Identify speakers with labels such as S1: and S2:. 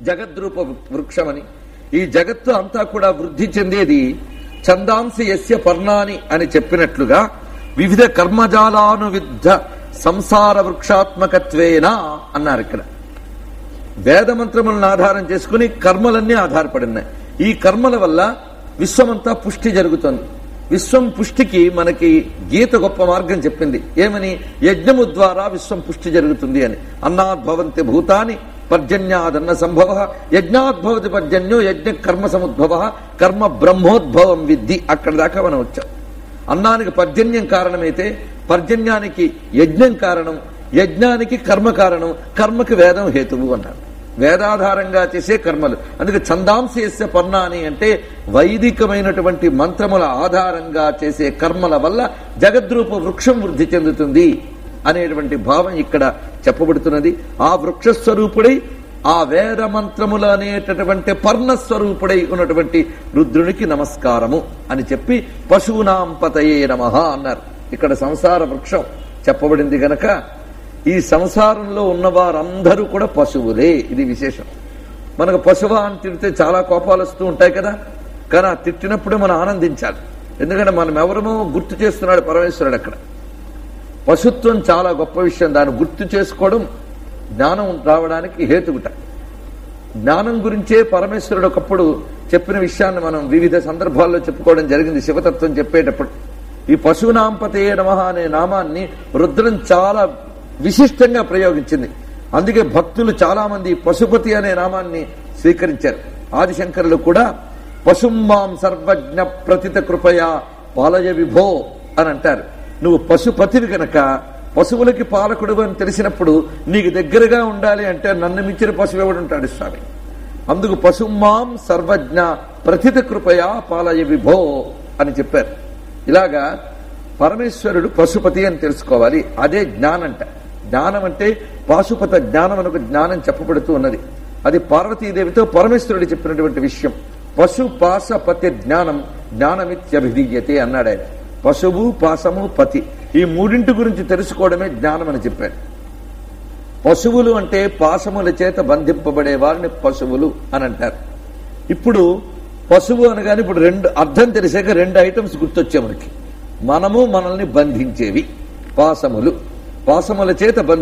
S1: జగద్రూప వృక్షమని ఈ జగత్తు అంతా కూడా వృద్ధి చెందేది చందాంసి యస్య పర్ణాని అని చెప్పినట్లుగా వివిధ కర్మజాలానువిద్ధ సంసార వృక్షాత్మకత్వేన అన్నారు ఇక్కడ వేద మంత్రములను ఆధారం చేసుకుని కర్మలన్నీ ఆధారపడి ఉన్నాయి ఈ కర్మల వల్ల విశ్వమంతా పుష్టి జరుగుతుంది విశ్వం పుష్టికి మనకి గీత గొప్ప మార్గం చెప్పింది ఏమని యజ్ఞము ద్వారా విశ్వం పుష్టి జరుగుతుంది అని అన్నాద్భవంతి భూతాని పర్జన్యాదన్న సంభవ యజ్ఞాద్భవతి పర్జన్యో యజ్ఞ కర్మ సముద్భవ కర్మ బ్రహ్మోద్భవం విద్ధి అక్కడ దాకా మనం వచ్చాం అన్నానికి పర్జన్యం కారణమైతే పర్జన్యానికి యజ్ఞం కారణం యజ్ఞానికి కర్మ కారణం కర్మకి వేదం హేతువు అన్నారు వేదాధారంగా చేసే కర్మలు అందుకే ఛందాంశేస్య పర్ణాని అంటే వైదికమైనటువంటి మంత్రముల ఆధారంగా చేసే కర్మల వల్ల జగద్రూప వృక్షం వృద్ధి చెందుతుంది అనేటువంటి భావం ఇక్కడ చెప్పబడుతున్నది ఆ వృక్ష స్వరూపుడై ఆ వేద మంత్రములు అనేటటువంటి పర్ణస్వరూపుడై ఉన్నటువంటి రుద్రునికి నమస్కారము అని చెప్పి పశువునాం పతయే నమ అన్నారు ఇక్కడ సంసార వృక్షం చెప్పబడింది గనక ఈ సంసారంలో ఉన్న వారందరూ కూడా పశువులే ఇది విశేషం మనకు పశువ అని తిడితే చాలా కోపాలు వస్తూ ఉంటాయి కదా కానీ ఆ తిట్టినప్పుడే మనం ఆనందించాలి ఎందుకంటే మనం ఎవరమో గుర్తు చేస్తున్నాడు పరమేశ్వరుడు అక్కడ పశుత్వం చాలా గొప్ప విషయం దాన్ని గుర్తు చేసుకోవడం జ్ఞానం రావడానికి హేతుగుట జ్ఞానం గురించే పరమేశ్వరుడు ఒకప్పుడు చెప్పిన విషయాన్ని మనం వివిధ సందర్భాల్లో చెప్పుకోవడం జరిగింది శివతత్వం చెప్పేటప్పుడు ఈ పశునాంపతే నమ అనే నామాన్ని రుద్రం చాలా విశిష్టంగా ప్రయోగించింది అందుకే భక్తులు చాలా మంది పశుపతి అనే నామాన్ని స్వీకరించారు ఆదిశంకరులు కూడా పశుమాం సర్వజ్ఞ ప్రతిత కృపయా పాలయ విభో అని అంటారు నువ్వు పశుపతివి గనక పశువులకి పాలకుడు అని తెలిసినప్పుడు నీకు దగ్గరగా ఉండాలి అంటే నన్ను మించిన పశువు ఎవడుంటాడు స్వామి అందుకు పశుమాం సర్వజ్ఞ ప్రతిత కృపయా పాలయ విభో అని చెప్పారు ఇలాగా పరమేశ్వరుడు పశుపతి అని తెలుసుకోవాలి అదే జ్ఞానంట జ్ఞానం అంటే పాశుపత జ్ఞానం అనొక జ్ఞానం చెప్పబడుతూ ఉన్నది అది పార్వతీదేవితో పరమేశ్వరుడు చెప్పినటువంటి విషయం పశు పాస పతి జ్ఞానం జ్ఞానమిత్యభిధీయతే అన్నాడు ఆయన పశువు పాసము పతి ఈ మూడింటి గురించి తెలుసుకోవడమే జ్ఞానం అని చెప్పాడు పశువులు అంటే పాసముల చేత బంధింపబడే వారిని పశువులు అని అంటారు ఇప్పుడు పశువు అనగానే ఇప్పుడు రెండు అర్థం తెలిసాక రెండు ఐటమ్స్ గుర్తొచ్చాయి మనకి మనము మనల్ని బంధించేవి పాసములు పాసముల చేత బంధి